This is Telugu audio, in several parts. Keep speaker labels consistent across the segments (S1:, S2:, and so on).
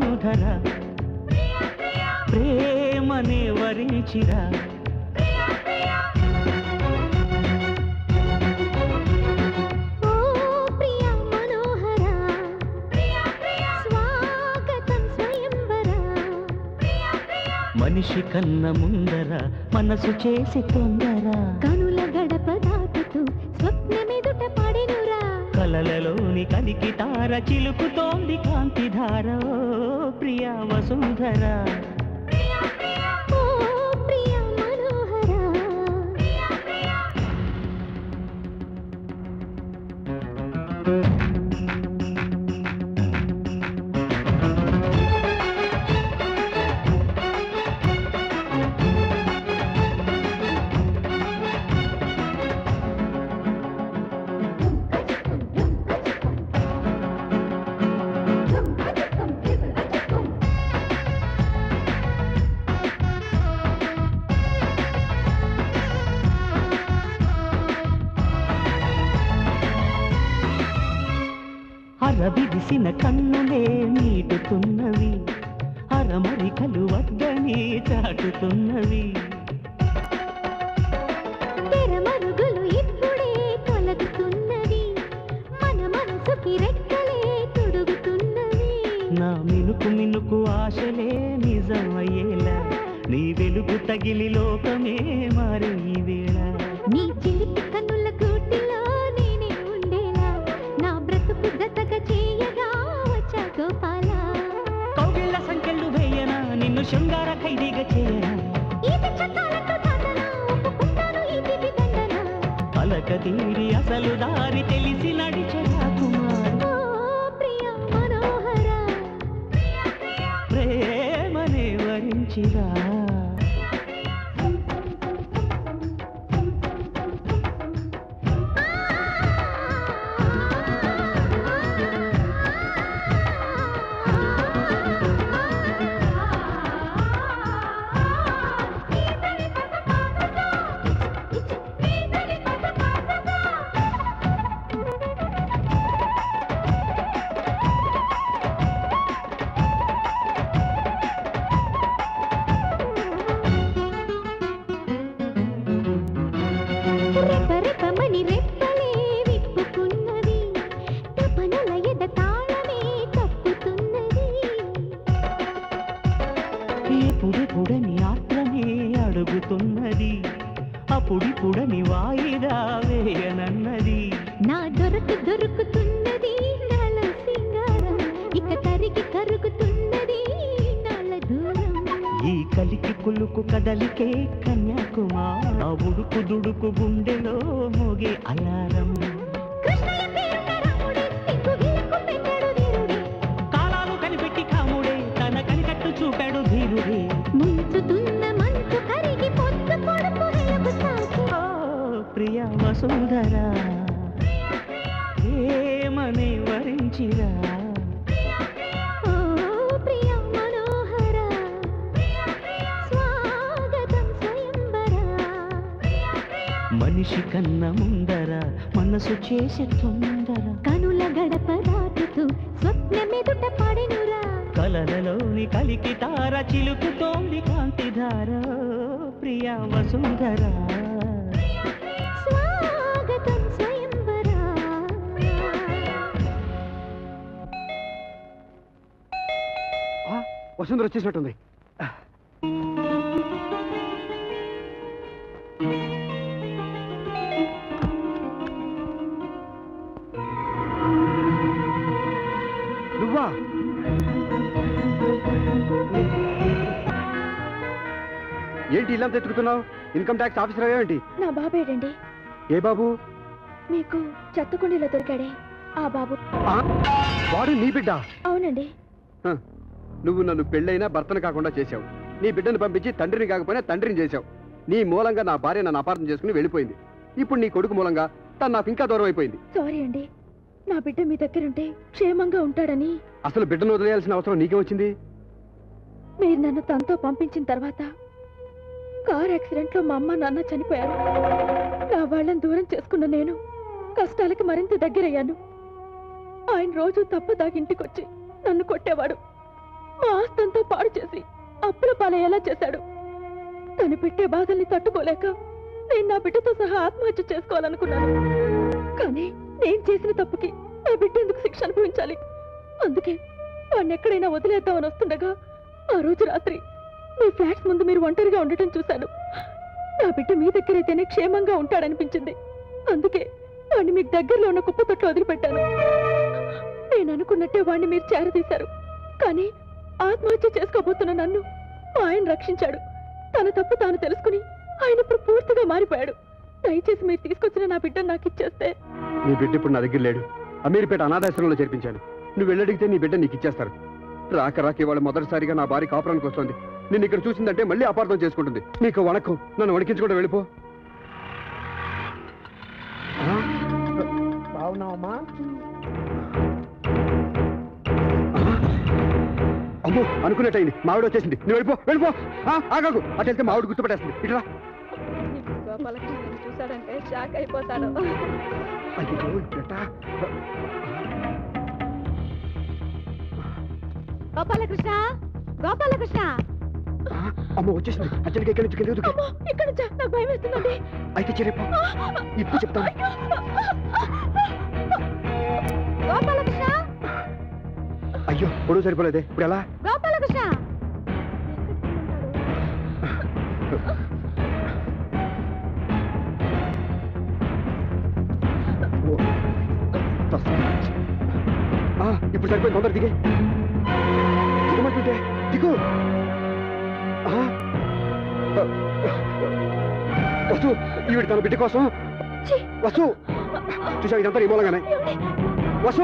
S1: వసుంధర ప్రేమనే వరించిరా
S2: ఓ ప్రియ మనోహర స్వాగతం స్వయంవర
S1: మనిషి కన్న ముందర మనసు చేసి తొందర
S2: కనుల గడప దాటుతూ స్వప్నమెదుట పడెనురా
S1: కలలలోని కలికి తార చిలుకుతోంది కాంతిధార ఓ ప్రియ వసుంధర
S2: ఓ ప్రియ మనోహర
S1: అరవిడిసిన కన్నులే నీటుతున్నవి అరమరికలు వద్దని చాటుతున్నవి
S2: తెరమరుగులు ఇప్పుడే తొలగుతున్నవి మన మనసుకి రెక్కలే తొడుగుతున్నవి
S1: నా మినుకు మినుకు ఆశలే నిజమయ్యేలా నీ వెలుగు తగిలి లోకమే మారే ఈ వేళ
S2: నీ చిలిపి కన్నుల కూటిలో నేనే ఉండేలా నా బ్రతుకు జతగా చేయగా వచ్చా గోపాల
S1: కౌగిళ్ళ సంఖ్యలు వేయనా నిన్ను శృంగార ఖైదీగా చేయనా
S2: ఇది చట్టాలతో తాతనా ఒప్పుకుంటాను ఈ దివి దండన
S1: పలక తీరి అసలు దారి తెలిసి నడిచే కుమార్
S2: ఓ ప్రియ మనోహర
S1: ప్రేమనే వరించిరా
S2: రెపరెపమని రెప్పలే విప్పుకున్నవి తపనల ఎద తాళమే తప్పుతున్నది
S1: ఎప్పుడెప్పుడని ఆత్రమే అడుగుతున్నది అప్పుడిప్పుడని వాయిదా వేయనన్నది
S2: నా దొరకు దొరుకుతున్నది నాల సింగారం ఇక తరిగి కరుగుతున్నది నాల దూరం
S1: ఈ కలికి కులుకు కదలికే కన్యాకుమార్ ఆ ఉడుకు దుడుకు గుండెలో మోగే అలారం
S2: కృష్ణయ్య పేరున్న రాముడే సిగ్గు గిలకు పెట్టాడు వీరుడే
S1: కాలాలు కనిపెట్టి కాముడే తన కనికట్టు చూపాడు ధీరుడే
S2: ముంచుతున్న మంచు కరిగి పొద్దు పొడుపు వెలుగు సాగి
S1: ఓ ప్రియ వసుంధర ఏమని వరించిరా
S2: ఓ ప్రియ మనోహర స్వాగతం స్వయంవర
S1: మనిషి కన్న ముందర మనసు చేసే తొందర
S2: కనుల గడప దాటుతూ స్వప్నమెదుట పడెనురా
S1: కలలలోని కలికి తార చిలుకుతోంది కాంతిధార ప్రియ వసుంధర
S2: స్వాగతం స్వయంవర
S3: వసుంధర వచ్చేసినట్టుంది నువ్వా ఏంటి ఇల్లంతా ఎత్తుకుతున్నావు ఇన్కమ్ ట్యాక్స్ ఆఫీసర్ అయ్యావేంటి
S2: నా బాబేడండి
S3: ఏ బాబు
S2: మీకు చెత్తకుండీలో దొరికాడే ఆ బాబు
S3: ఆ? వాడు నీ బిడ్డ
S2: అవునండి
S3: హ, నువ్వు నన్ను పెళ్ళైనా భర్తను కాకుండా చేశావు నీ బిడ్డను పంపించి తండ్రిని కాకపోయినా తండ్రిని చేశావు నీ మూలంగా నా భార్య నన్ను అపార్థం చేసుకుని వెళ్ళిపోయింది ఇప్పుడు నీ కొడుకు మూలంగా తను నాకు ఇంకా దూరం అయిపోయింది
S2: సారీ అండి నా బిడ్డ మీ దగ్గరుంటే క్షేమంగా ఉంటాడని
S3: అసలు బిడ్డను వదిలేయాల్సిన అవసరం నీకే వచ్చింది
S2: మీరు నన్ను తనతో పంపించిన తర్వాత కార్ యాక్సిడెంట్ లో మా అమ్మ నాన్న చనిపోయారు నా వాళ్ళని దూరం చేసుకున్న నేను కష్టాలకి మరింత దగ్గరయ్యాను ఆయన రోజు తప్పు దాగి ఇంటికొచ్చి నన్ను కొట్టేవాడు మా ఆస్తంతా పాడు చేసి అప్పుల పాలయ్యేలా చేశాడు తను పెట్టే బాధల్ని తట్టుకోలేక నేను నా బిడ్డతో సహా ఆత్మహత్య చేసుకోవాలనుకున్నాను కానీ నేను చేసిన తప్పుకి నా బిడ్డ ఎందుకు శిక్ష అనుభవించాలి అందుకే వాడిని ఎక్కడైనా వదిలేద్దామని వస్తుండగా ఆ రోజు రాత్రి మీ ఫ్లాట్స్ ముందు మీరు ఒంటరిగా ఉండటం చూశాను నా బిడ్డ మీ దగ్గరైతేనే క్షేమంగా ఉంటాడనిపించింది అందుకే వాడిని మీకు దగ్గరలో ఉన్న కుప్ప తొట్టు వదిలిపెట్టాను నేను అనుకున్నట్టే వాడిని మీరు చేరదీశారు కానీ ఆత్మహత్య చేసుకోబోతున్న నన్ను మా ఆయన రక్షించాడు తన తప్పు తాను తెలుసుకుని ఆయన ఇప్పుడు పూర్తిగా మారిపోయాడు దయచేసి మీరు తీసుకొచ్చిన నా బిడ్డను నాకు ఇచ్చేస్తే
S3: నీ బిడ్డ ఇప్పుడు నా దగ్గర లేడు అమీర్పేట అనాథాశ్రమంలో చేర్పించాను నువ్వు వెళ్ళడిగితే నీ బిడ్డ నీకు ఇచ్చేస్తారు రాక రాక ఇవాళ మొదటిసారిగా నా భార్య కాపురానికి వస్తుంది నేను ఇక్కడ చూసిందంటే మళ్ళీ అపార్థం చేసుకుంటుంది నీకు వణకం నన్ను వణికించకుండా వెళ్ళిపో ఆ?
S4: బాగున్నావమ్మా
S3: ఆ? అమ్మో అనుకున్నట్టయింది మావిడ వచ్చేసింది నువ్వు వెళ్ళిపో వెళ్ళిపో ఆ, ఆగాకు అటు వెళ్తే మావిడ గుర్తుపట్టేస్తుంది ఇట్లా
S2: గోపాలకృష్ణ చూశాడంటే షాక్ అయిపోతాడు
S3: అయ్యో ఇట్ట
S2: గోపాలకృష్ణ గోపాలకృష్ణ
S3: అమ్మ వచ్చేసింది అర్జెంట్గా ఇక్కడి నుంచి కిందకి దూకు.
S2: అమ్మో ఇక్కడ నుంచి నాకు భయం వేస్తుందండి
S3: అయితే చెరిపో ఇప్పుడు చెప్తాను
S2: గోపాలకృష్ణ
S3: అయ్యో పొడవు సరిపోలేదే ఇప్పుడు ఎలా
S2: గోపాలకృష్ణ
S3: ఓ, వస్తా. ఆ, ఇప్పుడు సరిపోయింది తొందర దిగే దిగమంటుంటే దిగు ఆ, ఆ, వసు ఈవిడ తన బిడ్డ కోసం
S2: ఛీ!
S3: వసు చూసా ఇదంతా నీ మూలంగానే వసు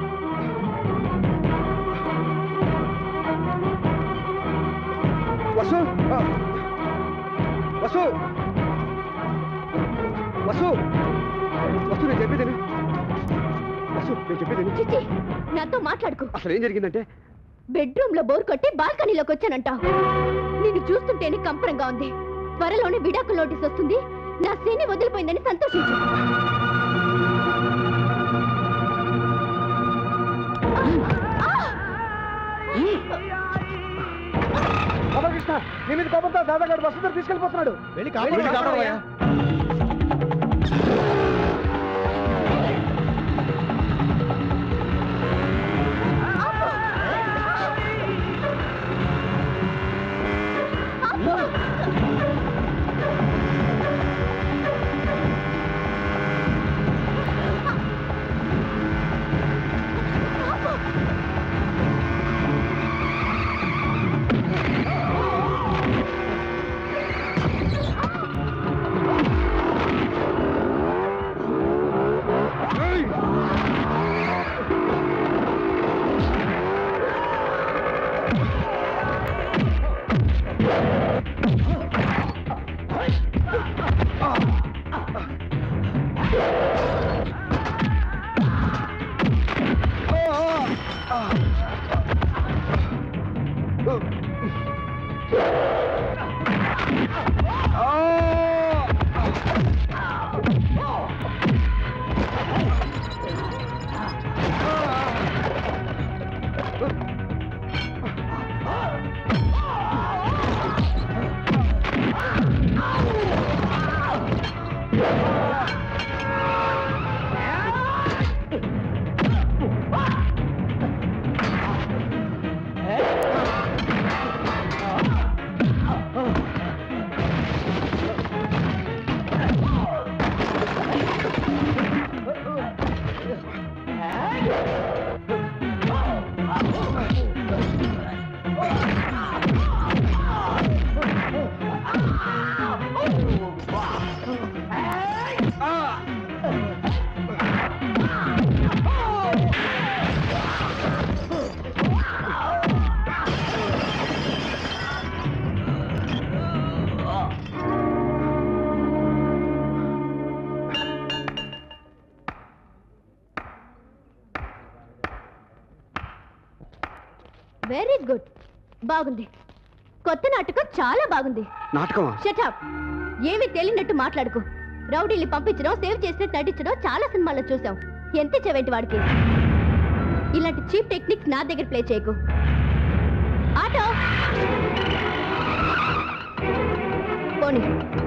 S3: వసు ఆ, వసు వసు వసు నేను చెప్పేది విను. వసు నేను చెప్పేది విను.
S2: చిచి నాతో మాట్లాడుకో
S3: అసలు ఏం జరిగిందంటే
S2: బెడ్రూమ్ లో బోర్ కొట్టి బాల్కనీలోకి వచ్చానంట నిన్ను చూస్తుంటేనే కంపరంగా ఉంది త్వరలోనే విడాకుల నోటీస్ వస్తుంది నా శని వదిలిపోయిందని సంతోషించు
S4: గోపాలకృష్ణ నీ మీద కోపంతో దాదాగాడు వసుంధర తీసుకెళ్ళిపోతున్నాడు వెళ్ళి
S3: కాపాడవయ్యా.
S2: వెరీ గుడ్ బాగుంది కొత్త నాటకం చాలా బాగుంది
S3: నాటకమా
S2: షటప్ ఏమీ తెలియనట్టు మాట్లాడుకో రౌడీల్ని పంపించడం సేవ్ చేసినట్టు నటించడం చాలా సినిమాల్లో చూసాం ఎంత చెవేంటి వాడికి ఇలాంటి చీప్ టెక్నిక్స్ నా దగ్గర ప్లే చేయకు ఆటో పోనీ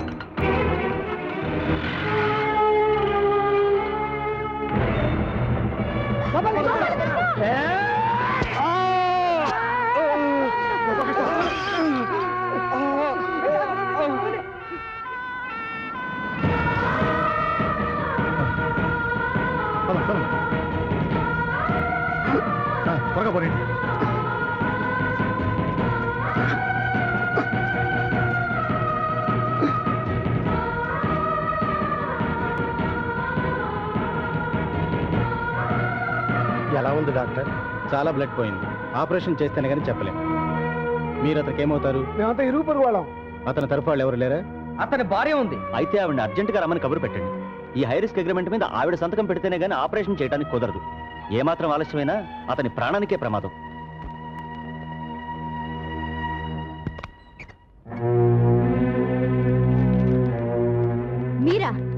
S4: త్వరగా పోనీ
S5: ఎలా ఉంది డాక్టర్ చాలా బ్లడ్ పోయింది ఆపరేషన్ చేస్తేనే కానీ చెప్పలేం మీరు అతనికి ఏమవుతారు
S4: మేమంతా ఇరుగు పొరుగు వాళ్ళం
S5: అతని తరఫు వాళ్ళు ఎవరు లేరా
S6: అతని భార్య ఉంది
S1: అయితే ఆవిడ అర్జెంటుగా రమ్మని కబురు పెట్టండి ఈ హై రిస్క్ అగ్రిమెంట్ మీద ఆవిడ సంతకం పెడితేనే గానీ ఆపరేషన్ చేయడానికి కుదరదు ఏమాత్రం ఆలస్యమైనా అతని ప్రాణానికే ప్రమాదం
S2: మీరా